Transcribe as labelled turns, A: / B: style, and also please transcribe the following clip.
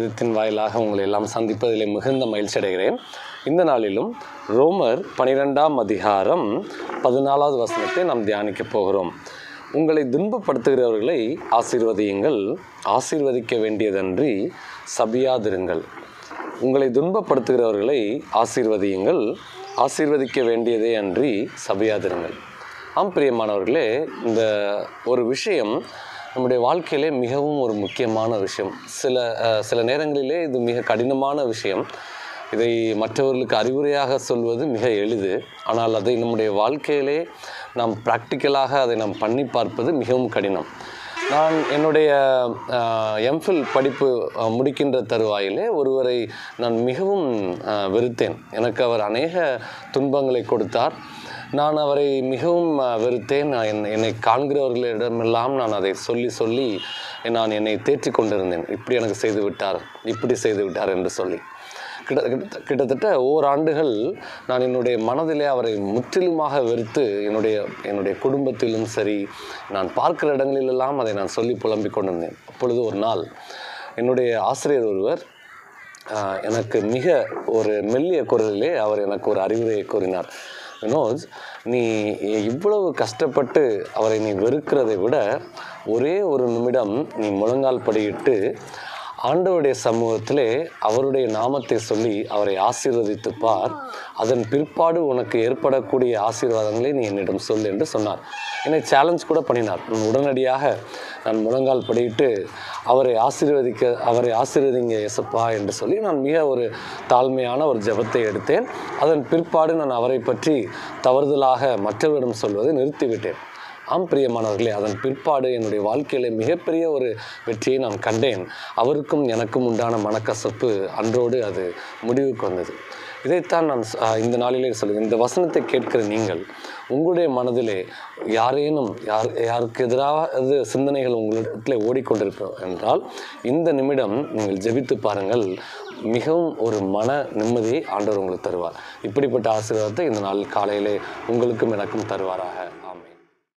A: வேதத்தின் வாயிலாக உங்களை எல்லாம் சந்திப்பதிலே மிகுந்த மகிழ்ச்சி அடைகிறேன் இந்த நாளிலும் ரோமர் பனிரெண்டாம் அதிகாரம் பதினாலாவது வசனத்தை நாம் தியானிக்க போகிறோம் உங்களை துன்பப்படுத்துகிறவர்களை ஆசீர்வதியுங்கள் ஆசீர்வதிக்க வேண்டியதன்றி சபியாதிருங்கள் உங்களை துன்பப்படுத்துகிறவர்களை ஆசீர்வதியுங்கள் ஆசீர்வதிக்க வேண்டியதே அன்றி சபையாதிருங்கள் ஆம் பிரியமானவர்களே இந்த ஒரு விஷயம் நம்முடைய வாழ்க்கையிலே மிகவும் ஒரு முக்கியமான விஷயம் சில அஹ், சில நேரங்களிலே இது மிக கடினமான விஷயம் இதை மற்றவர்களுக்கு அறிவுரையாக சொல்வது மிக எளிது ஆனால் அதை நம்முடைய வாழ்க்கையிலே நாம் ப்ராக்டிக்கலாக அதை நாம் பண்ணி பார்ப்பது மிகவும் கடினம் நான் என்னுடைய எம்ஃபில் படிப்பு அஹ், முடிக்கின்ற தருவாயிலே ஒருவரை நான் மிகவும் அஹ், வெறுத்தேன் எனக்கு அவர் அநேக துன்பங்களை கொடுத்தார் நான் அவரை மிகவும் அஹ், வெறுத்தேன் நான் என் என்னை காண்கிறவர்களிடமெல்லாம் நான் அதை சொல்லி சொல்லி நான் என்னை தேற்றிக் கொண்டிருந்தேன் இப்படி எனக்கு செய்து விட்டார் இப்படி செய்து விட்டார் என்று சொல்லி கிட்ட கிட்ட- கிட்டத்தட்ட ஓராண்டுகள் நான் என்னுடைய மனதிலே அவரை முற்றிலுமாக வெறுத்து என்னுடைய என்னுடைய குடும்பத்திலும் சரி நான் பார்க்கிற இடங்களிலெல்லாம் அதை நான் சொல்லி புலம்பிக் கொண்டிருந்தேன் அப்பொழுது ஒரு நாள் என்னுடைய ஆசிரியர் ஒருவர் ஆஹ், எனக்கு மிக ஒரு மெல்லிய குரலிலே அவர் எனக்கு ஒரு அறிவுரையை கூறினார் வினோத் நீ இவ்வளவு கஷ்டப்பட்டு அவரை நீ வெறுக்கிறதை விட ஒரே ஒரு நிமிடம் நீ முழங்கால் படியிட்டு ஆண்டவருடைய சமூகத்திலே அவருடைய நாமத்தை சொல்லி அவரை ஆசீர்வதித்து பார் அதன் பிற்பாடு உனக்கு ஏற்படக்கூடிய ஆசீர்வாதங்களை நீ என்னிடம் சொல் என்று சொன்னார் என்னை சேலஞ்ச் கூட பண்ணினார் நான் உடனடியாக நான் முழங்கால் படியிட்டு அவரை ஆசீர்வதிக்க அவரை ஆசீர்வதிங்க எசப்பா என்று சொல்லி நான் மிக ஒரு தாழ்மையான ஒரு ஜெபத்தை எடுத்தேன் அதன் பிற்பாடு நான் அவரை பற்றி தவறுதலாக மற்றவரிடம் சொல்வதை நிறுத்திவிட்டேன் ஆம் பிரியமானவர்களே அதன் பிற்பாடு என்னுடைய வாழ்க்கையில மிகப்பெரிய ஒரு வெற்றியை நான் கண்டேன் அவருக்கும் எனக்கும் உண்டான மனக்கசப்பு அன்றோடு அது முடிவுக்கு வந்தது இதைத்தான் நான் ச- ஆஹ் இந்த நாளிலே சொல்லுவேன் இந்த வசனத்தை கேட்கிற நீங்கள் உங்களுடைய மனதிலே யாரேனும் யார் யாருக்கு எதிராக சிந்தனைகள் உங்களிடத்தில் ஓடிக்கொண்டிருப்போம் என்றால் இந்த நிமிடம் நீங்கள் ஜெபித்து பாருங்கள் மிகவும் ஒரு மன நிம்மதியை ஆண்டவர் உங்களுக்கு தருவார் இப்படிப்பட்ட ஆசீர்வாதத்தை இந்த நாள் காலையிலே உங்களுக்கும் எனக்கும் தருவாராக